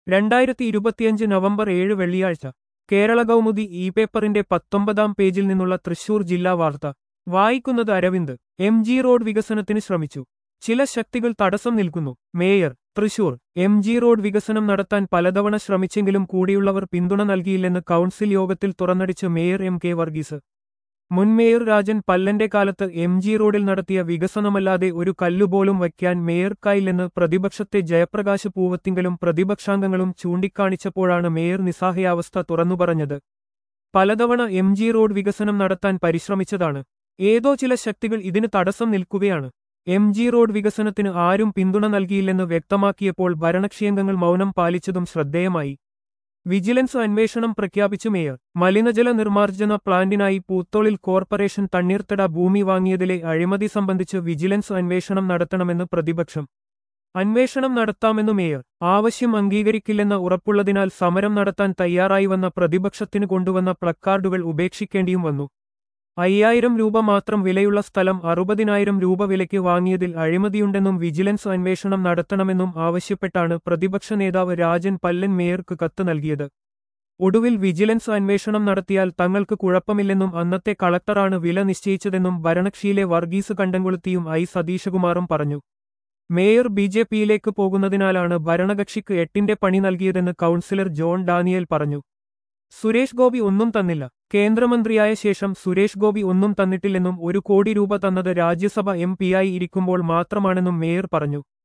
രണ്ടായിരത്തി ഇരുപത്തിയഞ്ച് നവംബർ ഏഴ് വെള്ളിയാഴ്ച കേരള കൗമുദി ഇ പേപ്പറിന്റെ പത്തൊമ്പതാം പേജിൽ നിന്നുള്ള തൃശൂർ ജില്ലാ വാർത്ത വായിക്കുന്നത് അരവിന്ദ് എം ജി റോഡ് വികസനത്തിന് ശ്രമിച്ചു ചില ശക്തികൾ തടസ്സം നിൽക്കുന്നു mayor Thrissur M G road വികസനം നടത്താൻ പലതവണ ശ്രമിച്ചെങ്കിലും കൂടിയുള്ളവർ പിന്തുണ നൽകിയില്ലെന്ന് കൗൺസിൽ യോഗത്തിൽ തുറന്നടിച്ച് മേയർ എം കെ വർഗീസ് മുൻ മേയർ രാജൻ പല്ലന്റെ കാലത്ത് എം ജി റോഡിൽ നടത്തിയ വികസനമല്ലാതെ ഒരു കല്ലുപോലും വയ്ക്കാൻ മേയർക്കായില്ലെന്ന് പ്രതിപക്ഷത്തെ ജയപ്രകാശ് പൂവത്തിങ്കലും പ്രതിപക്ഷാംഗങ്ങളും ചൂണ്ടിക്കാണിച്ചപ്പോഴാണ് മേയർ നിസ്സഹായാവസ്ഥ തുറന്നുപറഞ്ഞത് പലതവണ എം ജി റോഡ് വികസനം നടത്താൻ പരിശ്രമിച്ചതാണ് ഏതോ ചില ശക്തികൾ ഇതിന് തടസ്സം നിൽക്കുകയാണ് എം ജി റോഡ് വികസനത്തിന് ആരും പിന്തുണ നൽകിയില്ലെന്ന് വ്യക്തമാക്കിയപ്പോൾ ഭരണകക്ഷിയംഗങ്ങൾ മൗനം പാലിച്ചതും ശ്രദ്ധേയമായി വിജിലൻസ് അന്വേഷണം പ്രഖ്യാപിച്ചു മേയർ മലിനജല നിർമ്മാർജ്ജന പ്ലാന്റിനായി പൂത്തോളിൽ കോർപ്പറേഷൻ തണ്ണീർത്തട ഭൂമി വാങ്ങിയതിലെ അഴിമതി സംബന്ധിച്ച് വിജിലൻസ് അന്വേഷണം നടത്തണമെന്ന് പ്രതിപക്ഷം അന്വേഷണം നടത്താമെന്നു മേയർ ആവശ്യം അംഗീകരിക്കില്ലെന്ന ഉറപ്പുള്ളതിനാൽ സമരം നടത്താൻ തയ്യാറായി വന്ന പ്രതിപക്ഷത്തിന് കൊണ്ടുവന്ന പ്ലക്കാർഡുകൾ ഉപേക്ഷിക്കേണ്ടിയും വന്നു അയ്യായിരം രൂപ മാത്രം വിലയുള്ള സ്ഥലം അറുപതിനായിരം രൂപ വിലയ്ക്ക് വാങ്ങിയതിൽ അഴിമതിയുണ്ടെന്നും വിജിലൻസ് അന്വേഷണം നടത്തണമെന്നും ആവശ്യപ്പെട്ടാണ് പ്രതിപക്ഷ നേതാവ് രാജൻ പല്ലൻ മേയർക്ക് കത്ത് നൽകിയത് ഒടുവിൽ വിജിലൻസ് അന്വേഷണം നടത്തിയാൽ തങ്ങൾക്ക് കുഴപ്പമില്ലെന്നും അന്നത്തെ കളക്ടറാണ് വില നിശ്ചയിച്ചതെന്നും ഭരണകക്ഷിയിലെ വർഗീസ് കണ്ടംകൊളുത്തിയും ഐ സതീശകുമാറും പറഞ്ഞു മേയർ ബി ജെ പിയിലേക്ക് പോകുന്നതിനാലാണ് ഭരണകക്ഷിക്ക് എട്ടിന്റെ പണി നൽകിയതെന്ന് കൗൺസിലർ ജോൺ ഡാനിയൽ പറഞ്ഞു സുരേഷ് ഗോപി ഒന്നും തന്നില്ല കേന്ദ്രമന്ത്രിയായ ശേഷം സുരേഷ് ഗോപി ഒന്നും തന്നിട്ടില്ലെന്നും ഒരു കോടി രൂപ തന്നത് രാജ്യസഭ എം പിയായി ഇരിക്കുമ്പോൾ മാത്രമാണെന്നും മേയർ പറഞ്ഞു